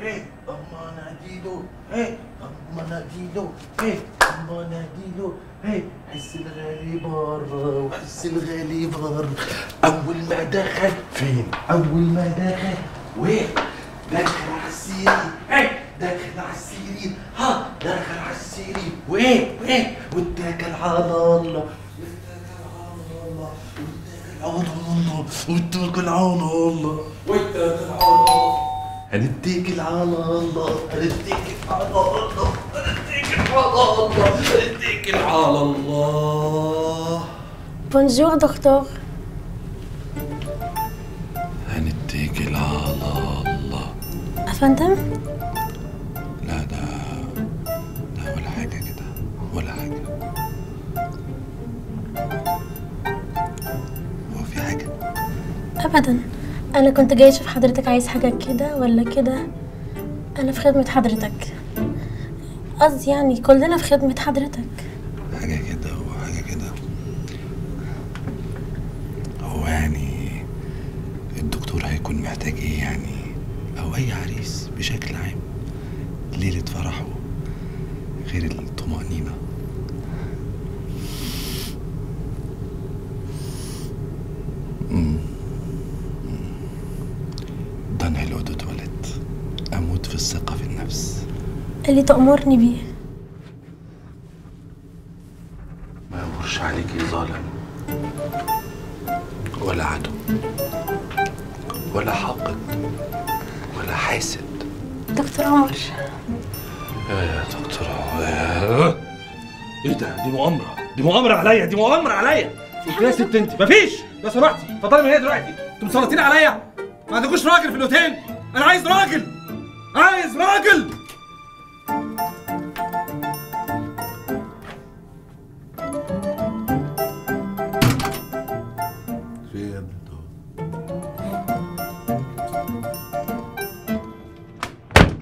ايه اما ناديله ايه اما ناديله ايه اما ناديله ايه حس الغالي بره وحس الغالي بره اول ما دخل فين اول ما دخل وين دخل على السرير ايه دخل على السرير ها دخل على السرير وايه وايه واتكل على الله واتكل على الله واتكل على الله هنتكل على الله هنتكل على الله هنتكل على الله هنتكل على الله بونجور دكتور هنتكل على الله أفندم لا ده لا ولا حاجة كده ولا حاجة هو في حاجة أبدا أنا كنت جاي أشوف حضرتك عايز حاجة كده ولا كده أنا في خدمة حضرتك قصدي يعني كلنا في خدمة حضرتك حاجة كده وحاجة كده هو يعني الدكتور هيكون محتاج ايه يعني او اي عريس بشكل عام ليلة فرحه غير الطمأنينة مم. مم. ده انا العود اتولدت اموت في الثقة في النفس اللي تأمرني بيه ما يمرش عليكي ظالم ولا عدو ولا حاقد ولا حاسد دكتور عمر يا دكتور عواد. ايه ده دي مؤامرة دي مؤامرة عليا دي مؤامرة عليا قلت يا ست انت مفيش لو سمحتي اتفضلي من هنا دلوقتي انتوا مسلطين عليا ما عندكوش راجل في الاوتيل انا عايز راجل عايز راجل